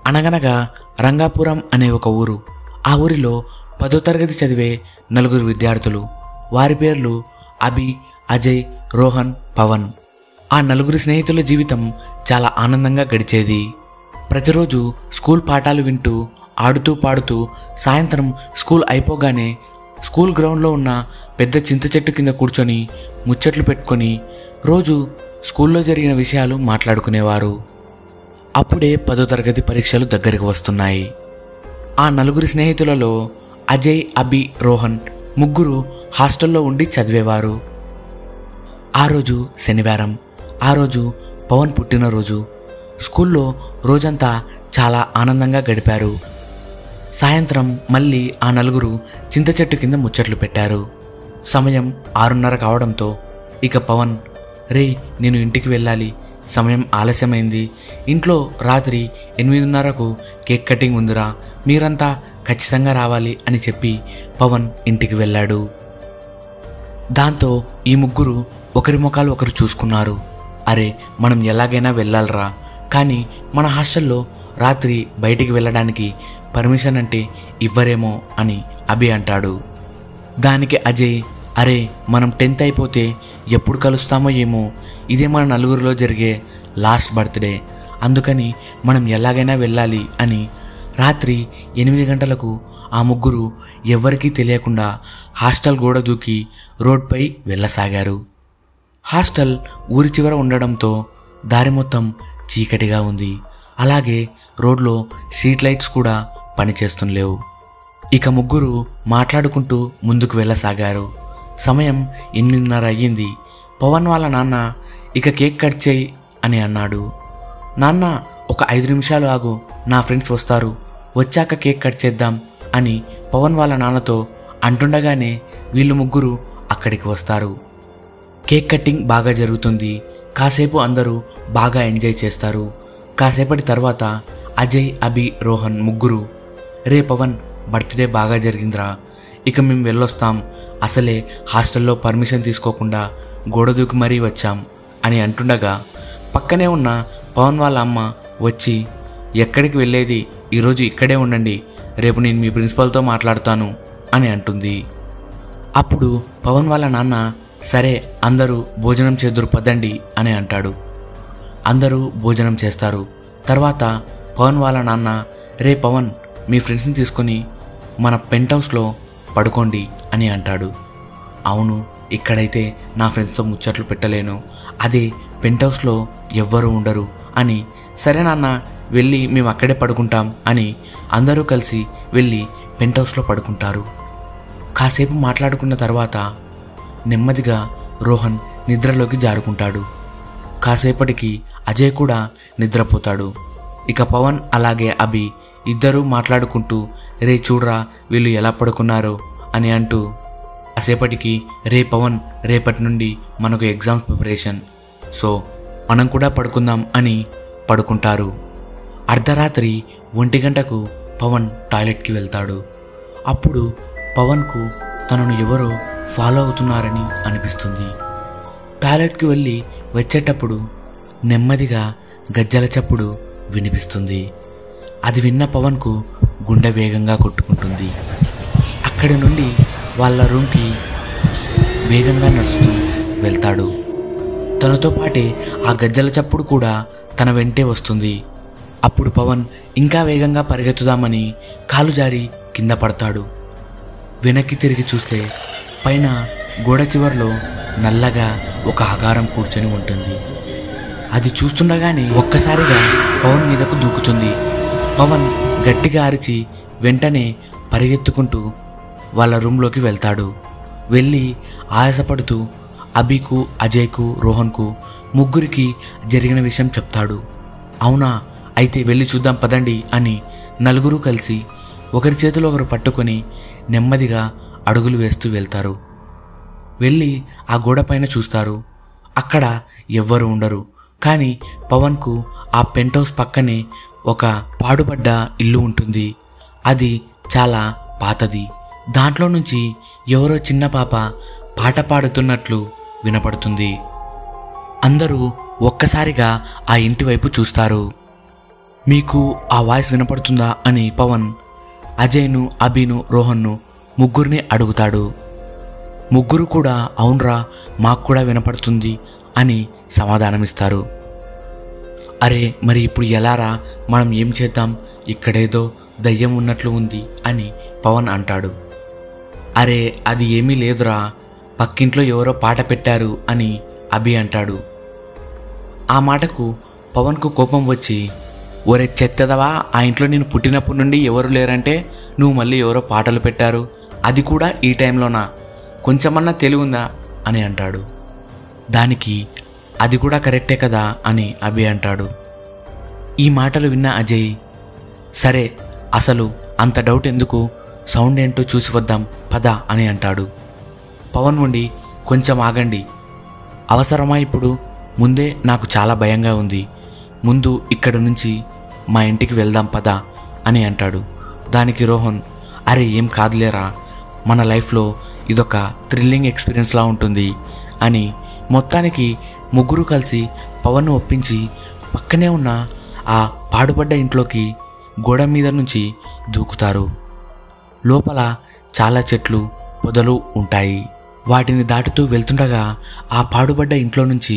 అనగనగా రంగాపురం అనే ఒక ఊరు ఆ ఊరిలో పదో తరగతి చదివే నలుగురు విద్యార్థులు వారి పేర్లు అభి అజయ్ రోహన్ పవన్ ఆ నలుగురి స్నేహితుల జీవితం చాలా ఆనందంగా గడిచేది ప్రతిరోజు స్కూల్ పాఠాలు వింటూ ఆడుతూ పాడుతూ సాయంత్రం స్కూల్ అయిపోగానే స్కూల్ గ్రౌండ్లో ఉన్న పెద్ద చింత చెట్టు కింద కూర్చొని ముచ్చట్లు పెట్టుకొని రోజు స్కూల్లో జరిగిన విషయాలు మాట్లాడుకునేవారు అప్పుడే పదో తరగతి పరీక్షలు దగ్గరికి వస్తున్నాయి ఆ నలుగురి స్నేహితులలో అజయ్ అభి రోహన్ ముగ్గురు హాస్టల్లో ఉండి చదివేవారు ఆ రోజు శనివారం ఆ రోజు పవన్ పుట్టినరోజు స్కూల్లో రోజంతా చాలా ఆనందంగా గడిపారు సాయంత్రం మళ్ళీ ఆ నలుగురు చింత చెట్టు కింద ముచ్చట్లు పెట్టారు సమయం ఆరున్నర కావడంతో ఇక పవన్ రే నేను ఇంటికి వెళ్ళాలి సమయం ఆలస్యమైంది ఇంట్లో రాత్రి ఎనిమిదిన్నరకు కేక్ కటింగ్ ఉందిరా మీరంతా ఖచ్చితంగా రావాలి అని చెప్పి పవన్ ఇంటికి వెళ్ళాడు దాంతో ఈ ముగ్గురు ఒకరి ముఖాలు ఒకరు చూసుకున్నారు అరే మనం ఎలాగైనా వెళ్ళాలరా కానీ మన హాస్టల్లో రాత్రి బయటికి వెళ్ళడానికి పర్మిషన్ అంటే ఇవ్వరేమో అని అభి అంటాడు దానికి అజయ్ అరే మనం టెన్త్ అయిపోతే ఎప్పుడు కలుస్తామో ఏమో ఇదే మన నలుగురిలో జరిగే లాస్ట్ బర్త్డే అందుకని మనం ఎలాగైనా వెళ్ళాలి అని రాత్రి ఎనిమిది గంటలకు ఆ ముగ్గురు ఎవ్వరికీ తెలియకుండా హాస్టల్ గోడ దూకి రోడ్పై వెళ్ళసాగారు హాస్టల్ ఊరి చివర ఉండడంతో దారి మొత్తం చీకటిగా ఉంది అలాగే రోడ్లో స్ట్రీట్ లైట్స్ కూడా పనిచేస్తుండలేవు ఇక ముగ్గురు మాట్లాడుకుంటూ ముందుకు వెళ్ళసాగారు సమయం ఎనిమిదిన్నర అయ్యింది పవన్ వాళ్ళ నాన్న ఇక కేక్ కట్ చేయి అని అన్నాడు నాన్న ఒక ఐదు నిమిషాలు ఆగు నా ఫ్రెండ్స్ వస్తారు వచ్చాక కేక్ కట్ చేద్దాం అని పవన్ వాళ్ళ నాన్నతో అంటుండగానే వీళ్ళు ముగ్గురు అక్కడికి వస్తారు కేక్ కటింగ్ బాగా జరుగుతుంది కాసేపు అందరూ బాగా ఎంజాయ్ చేస్తారు కాసేపటి తర్వాత అజయ్ అభి రోహన్ ముగ్గురు రే పవన్ బర్త్డే బాగా జరిగిందిరా ఇక మేము వెళ్ళొస్తాం అసలే హాస్టల్లో పర్మిషన్ తీసుకోకుండా గోడ దూకి మరీ వచ్చాం అని అంటుండగా పక్కనే ఉన్న పవన్ వాళ్ళ అమ్మ వచ్చి ఎక్కడికి వెళ్ళేది ఈరోజు ఇక్కడే ఉండండి రేపు నేను మీ ప్రిన్సిపల్తో మాట్లాడతాను అని అంటుంది అప్పుడు పవన్ వాళ్ళ నాన్న సరే అందరూ భోజనం చేదురు పదండి అని అంటాడు అందరూ భోజనం చేస్తారు తర్వాత పవన్ వాళ్ళ నాన్న రే పవన్ మీ ఫ్రెండ్స్ని తీసుకొని మన పెంట్ హౌస్లో పడుకోండి అని అంటాడు అవును ఇక్కడైతే నా ఫ్రెండ్స్తో ముచ్చట్లు పెట్టలేను అదే పెంట్ హౌస్లో ఎవ్వరూ ఉండరు అని సరే నాన్న వెళ్ళి మేము అక్కడే పడుకుంటాం అని అందరూ కలిసి వెళ్ళి పెంట్ హౌస్లో పడుకుంటారు కాసేపు మాట్లాడుకున్న తర్వాత నెమ్మదిగా రోహన్ నిద్రలోకి జారుకుంటాడు కాసేపటికి అజయ్ కూడా నిద్రపోతాడు ఇక పవన్ అలాగే అభి ఇద్దరూ మాట్లాడుకుంటూ రే చూడరా వీళ్ళు ఎలా పడుకున్నారో అని అంటూ కాసేపటికి రే పవన్ రేపటి నుండి మనకు ఎగ్జామ్ ప్రిపరేషన్ సో మనం కూడా పడుకుందాం అని పడుకుంటారు అర్ధరాత్రి ఒంటి గంటకు పవన్ టాయిలెట్కి వెళ్తాడు అప్పుడు పవన్కు తనను ఎవరో ఫాలో అవుతున్నారని అనిపిస్తుంది టాయిలెట్కి వెళ్ళి వచ్చేటప్పుడు నెమ్మదిగా గజ్జల చప్పుడు వినిపిస్తుంది అది విన్న పవన్కు గుండె వేగంగా కొట్టుకుంటుంది అక్కడి నుండి వాళ్ళ రూమ్కి వేగంగా నడుస్తూ వెళ్తాడు తనతో పాటే ఆ గజ్జల చప్పుడు కూడా తన వెంటే వస్తుంది అప్పుడు పవన్ ఇంకా వేగంగా పరిగెత్తుదామని కాలు జారి కింద పడతాడు వెనక్కి తిరిగి చూస్తే పైన గోడ చివర్లో నల్లగా ఒక ఆకారం కూర్చొని ఉంటుంది అది చూస్తుండగానే ఒక్కసారిగా పవన్ మీదకు దూకుతుంది పవన్ గట్టిగా అరిచి వెంటనే పరిగెత్తుకుంటూ వాళ్ళ రూమ్లోకి వెళ్తాడు వెళ్ళి ఆయాసపడుతూ అభికు అజయ్కు రోహన్కు ముగ్గురికి జరిగిన విషయం చెప్తాడు అవునా అయితే వెళ్ళి చూద్దాం పదండి అని నలుగురు కలిసి ఒకరి చేతిలో ఒకరు పట్టుకొని నెమ్మదిగా అడుగులు వేస్తూ వెళ్తారు వెళ్ళి ఆ గోడ పైన చూస్తారు అక్కడ ఎవ్వరు ఉండరు కానీ పవన్కు ఆ పెంట్ హౌస్ పక్కనే ఒక పాడుపడ్డ ఇల్లు ఉంటుంది అది చాలా పాతది దాంట్లో నుంచి ఎవరో చిన్న పాప పాట పాడుతున్నట్లు వినపడుతుంది అందరూ ఒక్కసారిగా ఆ ఇంటి వైపు చూస్తారు మీకు ఆ వాయిస్ వినపడుతుందా అని పవన్ అజయ్ను అభిను రోహన్ను ముగ్గురిని అడుగుతాడు ముగ్గురు కూడా అవునరా మాకు కూడా వినపడుతుంది అని సమాధానమిస్తారు అరే మరి ఇప్పుడు ఎలారా మనం ఏం చేద్దాం ఇక్కడేదో దయ్యం ఉన్నట్లు ఉంది అని పవన్ అంటాడు అరే అది ఏమీ లేదురా పక్కింట్లో ఎవరో పాట పెట్టారు అని అభి అంటాడు ఆ మాటకు పవన్కు కోపం వచ్చి ఒరే చెత్తదవా ఆ ఇంట్లో నేను పుట్టినప్పటి నుండి ఎవరు లేరంటే నువ్వు మళ్ళీ ఎవరో పాటలు పెట్టారు అది కూడా ఈ టైంలోనా కొంచెమన్నా తెలివుందా అని అంటాడు దానికి అది కూడా కరెక్టే కదా అని అభి అంటాడు ఈ మాటలు విన్న అజయ్ సరే అసలు అంత డౌట్ ఎందుకు సౌండ్ ఏంటో చూసి వద్దాం పద అని అంటాడు పవన్ ఉండి కొంచెం ఆగండి అవసరమా ఇప్పుడు ముందే నాకు చాలా భయంగా ఉంది ముందు ఇక్కడ నుంచి మా ఇంటికి వెళ్దాం పద అని అంటాడు దానికి రోహన్ అరే ఏం కాదులేరా మన లైఫ్లో ఇదొక థ్రిల్లింగ్ ఎక్స్పీరియన్స్లా ఉంటుంది అని మొత్తానికి ముగ్గురు కలిసి పవన్ను ఒప్పించి పక్కనే ఉన్న ఆ పాడుపడ్డ ఇంట్లోకి గోడ మీద నుంచి దూకుతారు లోపల చాలా చెట్లు పొదలు ఉంటాయి వాటిని దాటుతూ వెళ్తుండగా ఆ పాడుబడ్డ ఇంట్లో నుంచి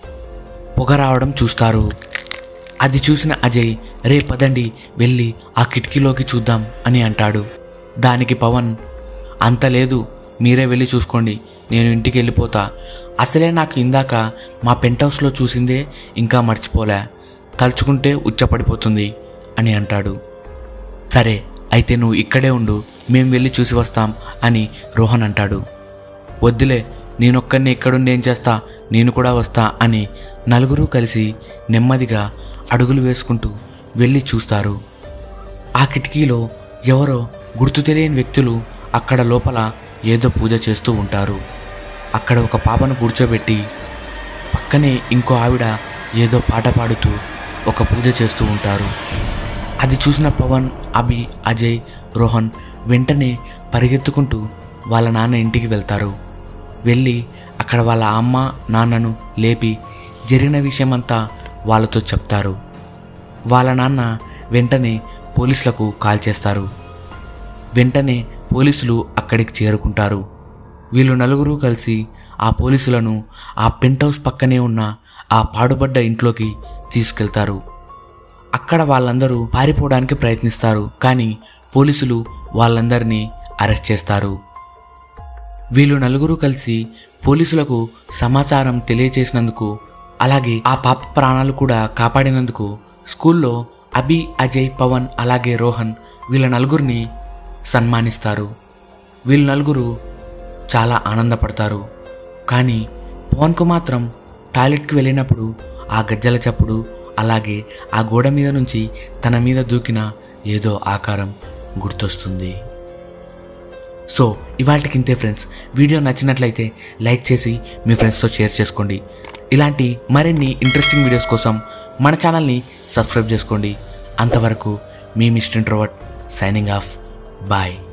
పొగ రావడం చూస్తారు అది చూసిన అజయ్ రే పదండి వెళ్ళి ఆ కిటికీలోకి చూద్దాం అని అంటాడు దానికి పవన్ అంత లేదు మీరే వెళ్ళి చూసుకోండి నేను ఇంటికి వెళ్ళిపోతా అసలే నాకు ఇందాక మా పెంట్ హౌస్లో చూసిందే ఇంకా మర్చిపోలే తలుచుకుంటే ఉచ్చపడిపోతుంది అని అంటాడు సరే అయితే నువ్వు ఇక్కడే ఉండు మేం వెళ్ళి చూసి వస్తాం అని రోహన్ అంటాడు వద్దులే నేనొక్కడిని ఇక్కడుండి ఏం చేస్తా నేను కూడా వస్తా అని నలుగురు కలిసి నెమ్మదిగా అడుగులు వేసుకుంటూ వెళ్ళి చూస్తారు ఆ కిటికీలో ఎవరో గుర్తు తెలియని వ్యక్తులు అక్కడ లోపల ఏదో పూజ చేస్తూ ఉంటారు అక్కడ ఒక పాపను కూర్చోబెట్టి పక్కనే ఇంకో ఆవిడ ఏదో పాట పాడుతూ ఒక పూజ చేస్తూ ఉంటారు అది చూసిన పవన్ అభి అజయ్ రోహన్ వెంటనే పరిగెత్తుకుంటూ వాళ్ళ నాన్న ఇంటికి వెళ్తారు వెళ్ళి అక్కడ వాళ్ళ అమ్మ నాన్నను లేపి జరిగిన విషయమంతా వాళ్ళతో చెప్తారు వాళ్ళ నాన్న వెంటనే పోలీసులకు కాల్ చేస్తారు వెంటనే పోలీసులు అక్కడికి చేరుకుంటారు వీళ్ళు నలుగురు కలిసి ఆ పోలీసులను ఆ పెంట్ హౌస్ పక్కనే ఉన్న ఆ పాడుబడ్డ ఇంట్లోకి తీసుకెళ్తారు అక్కడ వాళ్ళందరూ పారిపోవడానికి ప్రయత్నిస్తారు కానీ పోలీసులు వాళ్ళందరినీ అరెస్ట్ చేస్తారు వీళ్ళు నలుగురు కలిసి పోలీసులకు సమాచారం తెలియచేసినందుకు అలాగే ఆ పాప ప్రాణాలు కూడా కాపాడినందుకు స్కూల్లో అభి అజయ్ పవన్ అలాగే రోహన్ వీళ్ళ నలుగురిని సన్మానిస్తారు వీళ్ళు నలుగురు చాలా ఆనందపడతారు కానీ పవన్కు మాత్రం టాయిలెట్కి వెళ్ళినప్పుడు ఆ గజ్జల చప్పుడు అలాగే ఆ గోడ మీద నుంచి తన మీద దూకిన ఏదో ఆకారం గుర్తొస్తుంది సో ఇవాళకి ఇంతే ఫ్రెండ్స్ వీడియో నచ్చినట్లయితే లైక్ చేసి మీ ఫ్రెండ్స్తో షేర్ చేసుకోండి ఇలాంటి మరిన్ని ఇంట్రెస్టింగ్ వీడియోస్ కోసం మన ఛానల్ని సబ్స్క్రైబ్ చేసుకోండి అంతవరకు మీ mister introvert signing off bye